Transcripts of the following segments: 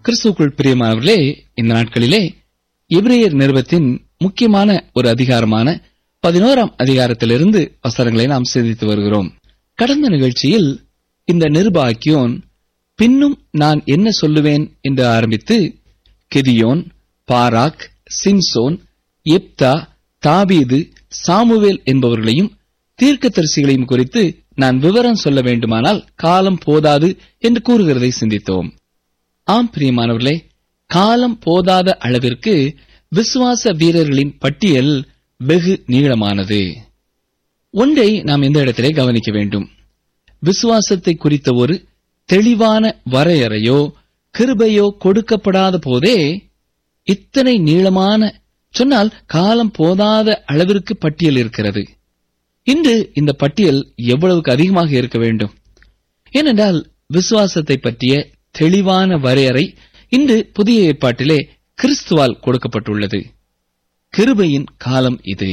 கிறிஸ்துக்குள் பிரியமானவர்களே இந்த நாட்களிலே எபிரேயர் நிறுவத்தின் முக்கியமான ஒரு அதிகாரமான பதினோராம் அதிகாரத்திலிருந்து வசனங்களை நாம் சிந்தித்து வருகிறோம் கடந்த நிகழ்ச்சியில் இந்த நிருபாக்கியோன் பின்னும் நான் என்ன சொல்லுவேன் என்று ஆரம்பித்து கெதியோன் பாராக் சிம்சோன் எப்தா தாபீது சாமுவேல் என்பவர்களையும் தீர்க்கதரிசிகளையும் குறித்து நான் விவரம் சொல்ல வேண்டுமானால் காலம் போதாது என்று கூறுகிறதை சிந்தித்தோம் ஆம் பிரியமானவர்களே காலம் போதாத அளவிற்கு விசுவாச வீரர்களின் பட்டியல் வெகு நீளமானது ஒன்றை நாம் இந்த இடத்திலே கவனிக்க வேண்டும் விசுவாசத்தை குறித்த ஒரு தெளிவான வரையறையோ கிருபையோ கொடுக்கப்படாத போதே இத்தனை நீளமான சொன்னால் காலம் போதாத அளவிற்கு பட்டியல் இருக்கிறது இன்று இந்த பட்டியல் எவ்வளவுக்கு அதிகமாக இருக்க வேண்டும் ஏனென்றால் விசுவாசத்தை பற்றிய தெளிவான வரையறை இன்று புதிய ஏற்பாட்டிலே கிறிஸ்துவால் கொடுக்கப்பட்டுள்ளது கிருபையின் காலம் இது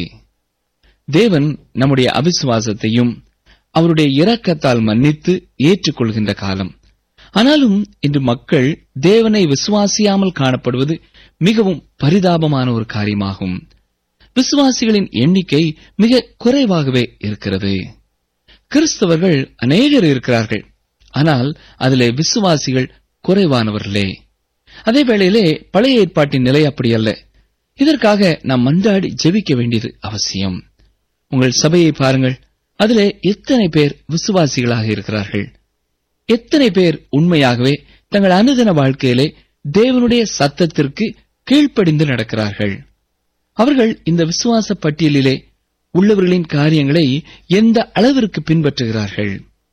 தேவன் நம்முடைய அவிசுவாசத்தையும் அவருடைய இரக்கத்தால் மன்னித்து ஏற்றுக்கொள்கின்ற காலம் ஆனாலும் இன்று மக்கள் தேவனை விசுவாசியாமல் காணப்படுவது மிகவும் பரிதாபமான ஒரு காரியமாகும் விசுவாசிகளின் எண்ணிக்கை மிக குறைவாகவே இருக்கிறது கிறிஸ்தவர்கள் அநேகர் இருக்கிறார்கள் ஆனால் அதிலே விசுவாசிகள் குறைவானவர்களே அதே வேளையிலே பழைய ஏற்பாட்டின் நிலை அப்படி அல்ல இதற்காக நாம் மன்றாடி ஜெபிக்க வேண்டியது அவசியம் உங்கள் சபையை பாருங்கள் அதிலே எத்தனை பேர் விசுவாசிகளாக இருக்கிறார்கள் எத்தனை பேர் உண்மையாகவே தங்கள் அனுதின வாழ்க்கையிலே தேவனுடைய சத்தத்திற்கு கீழ்ப்படிந்து நடக்கிறார்கள் அவர்கள் இந்த விசுவாச பட்டியலிலே உள்ளவர்களின் காரியங்களை எந்த அளவிற்கு பின்பற்றுகிறார்கள்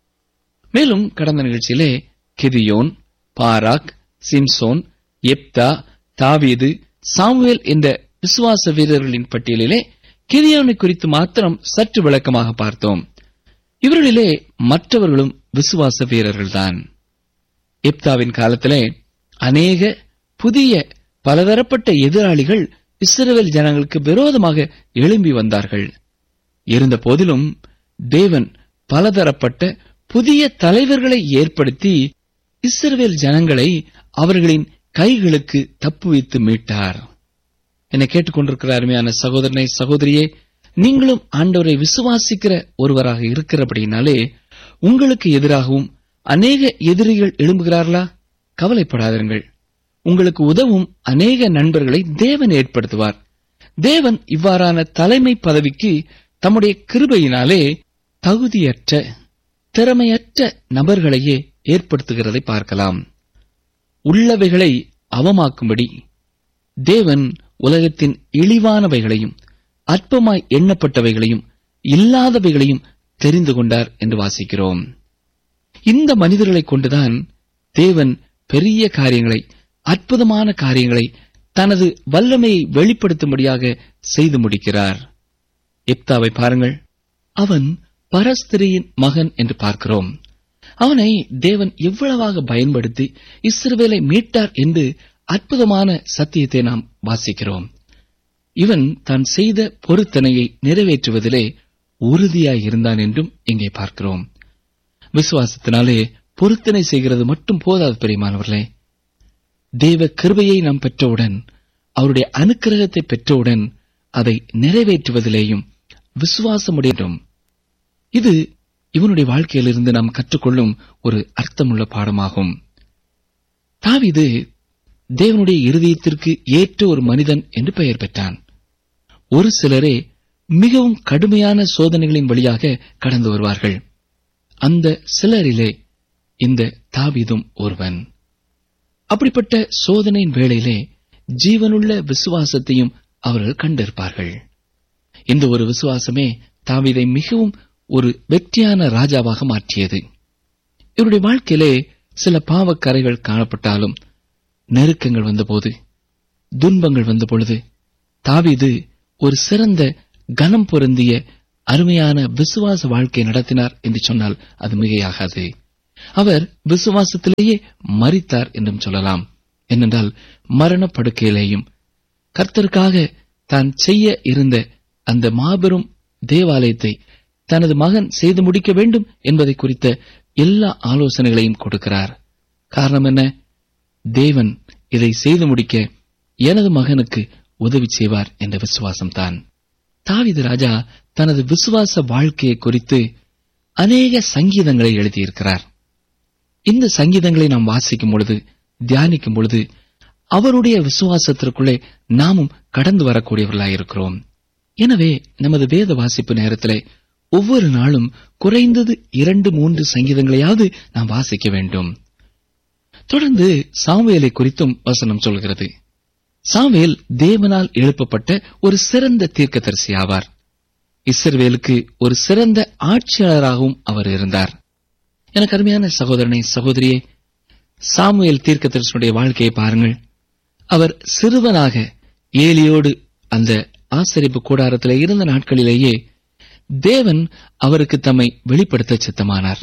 மேலும் கடந்த நிகழ்ச்சியிலே கெதியோன் பாராக் சிம்சோன் எப்தா தாவீது சாமுவேல் என்ற விசுவாச வீரர்களின் பட்டியலிலே கிரியோனை குறித்து மாத்திரம் சற்று விளக்கமாக பார்த்தோம் இவர்களிலே மற்றவர்களும் விசுவாச வீரர்கள்தான் எப்தாவின் காலத்திலே அநேக புதிய பலதரப்பட்ட எதிராளிகள் இஸ்ரவேல் ஜனங்களுக்கு விரோதமாக எழும்பி வந்தார்கள் இருந்த போதிலும் தேவன் பலதரப்பட்ட புதிய தலைவர்களை ஏற்படுத்தி இஸ்ரவேல் ஜனங்களை அவர்களின் கைகளுக்கு தப்புவித்து மீட்டார் என்னை கேட்டுக்கொண்டிருக்கிற அருமையான சகோதரனை சகோதரியே நீங்களும் ஆண்டவரை விசுவாசிக்கிற ஒருவராக இருக்கிறபடினாலே உங்களுக்கு எதிராகவும் அநேக எதிரிகள் எழும்புகிறார்களா கவலைப்படாதீர்கள் உங்களுக்கு உதவும் அநேக நண்பர்களை தேவன் ஏற்படுத்துவார் தேவன் இவ்வாறான தலைமை பதவிக்கு தம்முடைய கிருபையினாலே தகுதியற்ற திறமையற்ற நபர்களையே ஏற்படுத்துகிறதை பார்க்கலாம் உள்ளவைகளை அவமாக்கும்படி தேவன் உலகத்தின் இழிவானவைகளையும் அற்பமாய் எண்ணப்பட்டவைகளையும் இல்லாதவைகளையும் தெரிந்து கொண்டார் என்று வாசிக்கிறோம் இந்த மனிதர்களைக் கொண்டுதான் தேவன் பெரிய காரியங்களை அற்புதமான காரியங்களை தனது வல்லமையை வெளிப்படுத்தும்படியாக செய்து முடிக்கிறார் எப்தாவை பாருங்கள் அவன் பரஸ்திரியின் மகன் என்று பார்க்கிறோம் அவனை தேவன் எவ்வளவாக பயன்படுத்தி இஸ்ரவேலை மீட்டார் என்று அற்புதமான சத்தியத்தை நாம் வாசிக்கிறோம் இவன் தான் செய்த பொருத்தனையை நிறைவேற்றுவதிலே உறுதியாய் இருந்தான் என்றும் இங்கே பார்க்கிறோம் விசுவாசத்தினாலே பொருத்தனை செய்கிறது மட்டும் போதாது பெரியமானவர்களே தேவ கிருபையை நாம் பெற்றவுடன் அவருடைய அனுக்கிரகத்தை பெற்றவுடன் அதை நிறைவேற்றுவதிலேயும் விசுவாசமுடையும் இது இவனுடைய வாழ்க்கையிலிருந்து நாம் கற்றுக்கொள்ளும் ஒரு அர்த்தமுள்ள பாடமாகும் தாவிது தேவனுடைய இருதயத்திற்கு ஏற்ற ஒரு மனிதன் என்று பெயர் பெற்றான் ஒரு சிலரே மிகவும் கடுமையான சோதனைகளின் வழியாக கடந்து வருவார்கள் அந்த சிலரிலே இந்த தாவிதும் ஒருவன் அப்படிப்பட்ட சோதனையின் வேளையிலே ஜீவனுள்ள விசுவாசத்தையும் அவர்கள் கண்டிருப்பார்கள் இந்த ஒரு விசுவாசமே தாவிதை மிகவும் ஒரு வெற்றியான ராஜாவாக மாற்றியது இவருடைய வாழ்க்கையிலே சில பாவக்கரைகள் காணப்பட்டாலும் நெருக்கங்கள் வந்தபோது துன்பங்கள் வந்த பொழுது தாவீது ஒரு சிறந்த கனம் பொருந்திய அருமையான விசுவாச வாழ்க்கை நடத்தினார் என்று சொன்னால் அது மிகையாகாது அவர் விசுவாசத்திலேயே மரித்தார் என்றும் சொல்லலாம் ஏனென்றால் மரணப்படுக்கையிலேயும் கர்த்தருக்காக தான் செய்ய இருந்த அந்த மாபெரும் தேவாலயத்தை தனது மகன் செய்து முடிக்க வேண்டும் என்பதை குறித்த எல்லா ஆலோசனைகளையும் கொடுக்கிறார் காரணம் என்ன தேவன் இதை செய்து முடிக்க எனது மகனுக்கு உதவி செய்வார் என்ற விசுவாசம்தான் தாவீது ராஜா தனது விசுவாச வாழ்க்கையை குறித்து அநேக சங்கீதங்களை எழுதியிருக்கிறார் இந்த சங்கீதங்களை நாம் வாசிக்கும் பொழுது தியானிக்கும் பொழுது அவருடைய விசுவாசத்திற்குள்ளே நாமும் கடந்து வரக்கூடியவர்களாயிருக்கிறோம் எனவே நமது வேத வாசிப்பு நேரத்திலே ஒவ்வொரு நாளும் குறைந்தது இரண்டு மூன்று சங்கீதங்களையாவது நாம் வாசிக்க வேண்டும் தொடர்ந்து சாமுவேலை குறித்தும் வசனம் சொல்கிறது சாமுவேல் தேவனால் எழுப்பப்பட்ட ஒரு சிறந்த தீர்க்கதரிசி ஆவார் இஸ்ரவேலுக்கு ஒரு சிறந்த ஆட்சியாளராகவும் அவர் இருந்தார் எனக்கு அருமையான சகோதரனை சகோதரியே சாமுவேல் தீர்க்கதரிசனுடைய வாழ்க்கையை பாருங்கள் அவர் சிறுவனாக ஏலியோடு அந்த ஆசரிப்பு கூடாரத்தில் இருந்த நாட்களிலேயே தேவன் அவருக்கு தம்மை வெளிப்படுத்த சித்தமானார்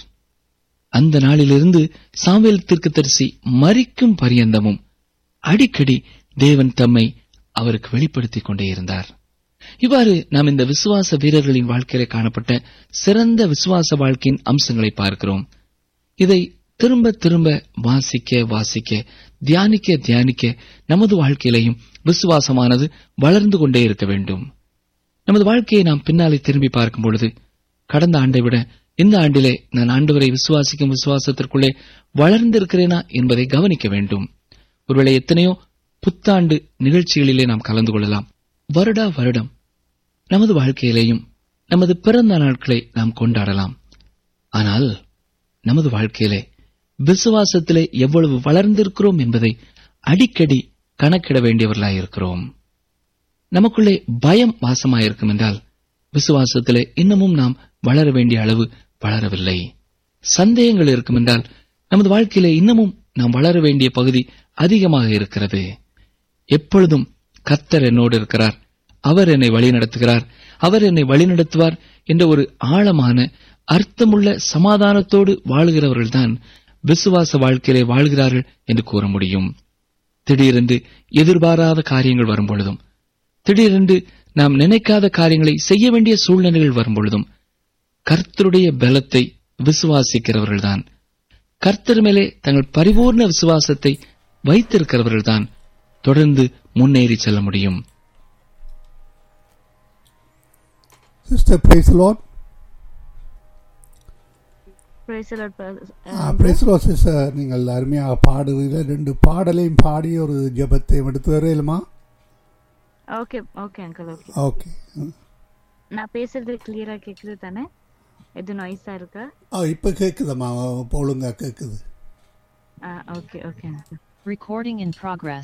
அந்த நாளிலிருந்து சாமுவேல் தீர்க்கதரிசி மறிக்கும் பரியந்தமும் அடிக்கடி தேவன் தம்மை அவருக்கு வெளிப்படுத்திக் கொண்டே இருந்தார் இவ்வாறு நாம் இந்த விசுவாச வீரர்களின் வாழ்க்கையில காணப்பட்ட சிறந்த விசுவாச வாழ்க்கையின் அம்சங்களை பார்க்கிறோம் இதை திரும்ப திரும்ப வாசிக்க வாசிக்க தியானிக்க தியானிக்க நமது வாழ்க்கையிலையும் விசுவாசமானது வளர்ந்து கொண்டே இருக்க வேண்டும் நமது வாழ்க்கையை நாம் பின்னாலே திரும்பி பார்க்கும் பொழுது கடந்த ஆண்டை விட இந்த ஆண்டிலே நான் ஆண்டவரை விசுவாசிக்கும் விசுவாசத்திற்குள்ளே வளர்ந்திருக்கிறேனா என்பதை கவனிக்க வேண்டும் ஒருவேளை எத்தனையோ புத்தாண்டு நிகழ்ச்சிகளிலே நாம் கலந்து கொள்ளலாம் வருடா வருடம் நமது வாழ்க்கையிலேயும் நமது பிறந்த நாட்களை நாம் கொண்டாடலாம் ஆனால் நமது வாழ்க்கையிலே விசுவாசத்திலே எவ்வளவு வளர்ந்திருக்கிறோம் என்பதை அடிக்கடி கணக்கிட வேண்டியவர்களாயிருக்கிறோம் நமக்குள்ளே பயம் வாசமாயிருக்கும் என்றால் விசுவாசத்திலே இன்னமும் நாம் வளர வேண்டிய அளவு வளரவில்லை சந்தேகங்கள் இருக்கும் என்றால் நமது வாழ்க்கையிலே இன்னமும் நாம் வளர வேண்டிய பகுதி அதிகமாக இருக்கிறது எப்பொழுதும் கர்த்தர் என்னோடு இருக்கிறார் அவர் என்னை வழிநடத்துகிறார் அவர் என்னை வழிநடத்துவார் என்ற ஒரு ஆழமான அர்த்தமுள்ள சமாதானத்தோடு வாழ்கிறவர்கள்தான் விசுவாச வாழ்க்கையிலே வாழ்கிறார்கள் என்று கூற முடியும் திடீரென்று எதிர்பாராத காரியங்கள் வரும் பொழுதும் திடீரென்று நாம் நினைக்காத காரியங்களை செய்ய வேண்டிய சூழ்நிலைகள் வரும் பொழுதும் கர்த்தருடைய பலத்தை விசுவாசிக்கிறவர்கள்தான் கர்த்தர் மேலே தங்கள் பரிபூர்ண விசுவாசத்தை வைத்திருக்கிறவர்கள்தான் தொடர்ந்து முன்னேறி செல்ல முடியும் Sister, praise the Lord. Praise the Lord, brother. Ah, Uh, praise the Lord, sister. நீங்கள் அருமையாக பாடுவீர்கள் ரெண்டு பாடலையும் பாடி ஒரு ஜெபத்தையும் எடுத்து வரையிலுமா okay, okay, uncle, okay. Okay நான் பேசுறது கிளியரா கேக்குது தானே எது நாய்ஸா இருக்கா ஆ இப்போ கேட்குதம்மா இப்போ ஒழுங்கா கேட்குது okay okay uncle. Recording in progress.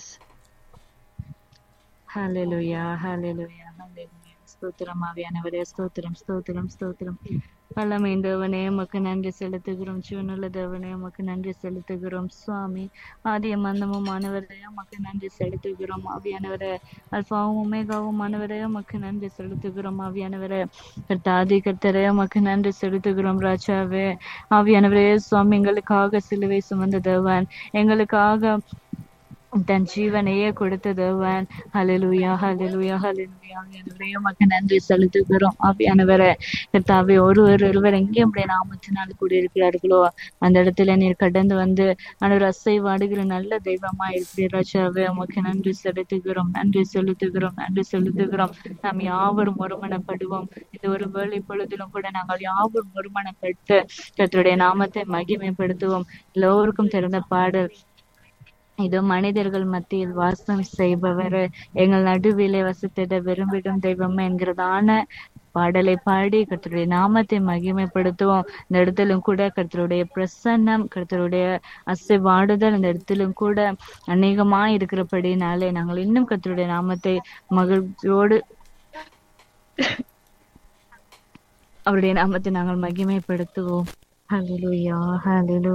ஹalleluya ஹalleluya ஹalleluya ஸ்தோத்திரம் ஆவியானவரே ஸ்தோத்திரம் ஸ்தோத்திரம் ஸ்தோத்திரம் வல்லமையின் தேவனே உமக்கு நன்றி செலுத்துகிறோம் ஜீவனுள்ள தேவனே உமக்கு நன்றி செலுத்துகிறோம் சுவாமி ஆதிய மந்தமும் மாணவரே உமக்கு நன்றி செலுத்துகிறோம் ஆவியானவரே அல்பாவும் உமேகாவும் மாணவரே உமக்கு நன்றி செலுத்துகிறோம் ஆவியானவரே கர்த்தாதி கர்த்தரே உமக்கு நன்றி செலுத்துகிறோம் ராஜாவே ஆவியானவரே சுவாமி எங்களுக்காக சிலுவை சுமந்த தேவன் எங்களுக்காக தன் ஜீவனையே கொடுத்த தேவன் ஹalleluya ஹalleluya ஹalleluya ஆவியானவரே உமக்கு நன்றி செலுத்துகிறோம் ஆவியானவரே கர்த்தாவே ஒரு ஒரு ஒருவர் எங்கே உடைய நாமத்தினால் கூட இருக்கிறார்களோ அந்த இடத்துல நீர் கடந்து வந்து ஆண்டவர் அசைவாடுகிற நல்ல தெய்வமா இருக்கிற ராஜாவே உமக்கு நன்றி செலுத்துகிறோம் நன்றி செலுத்துகிறோம் நன்றி செலுத்துகிறோம் நாம் யாவரும் ஒருமனப்படுவோம் இந்த ஒரு வேளை பொழுதிலும் கூட நாங்கள் யாவரும் ஒருமனப்பட்டு கர்த்தருடைய நாமத்தை மகிமைப்படுத்துவோம் எல்லோருக்கும் திறந்த பாடல் இதோ மனிதர்கள் மத்தியில் வாசம் செய்பவர் எங்கள் நடுவிலே வசித்திட விரும்பிடும் தெய்வம் என்கிறதான பாடலை பாடி கர்த்தருடைய நாமத்தை மகிமைப்படுத்துவோம் இந்த இடத்திலும் கூட கர்த்தருடைய பிரசன்னம் கர்த்தருடைய அசைவாடுதல் இந்த இடத்திலும் கூட அநேகமாய் இருக்கிறபடினாலே நாங்கள் இன்னும் கர்த்தருடைய நாமத்தை மகிழ்ச்சியோடு அவருடைய நாமத்தை நாங்கள் மகிமைப்படுத்துவோம் ஹalleluya ஹalleluya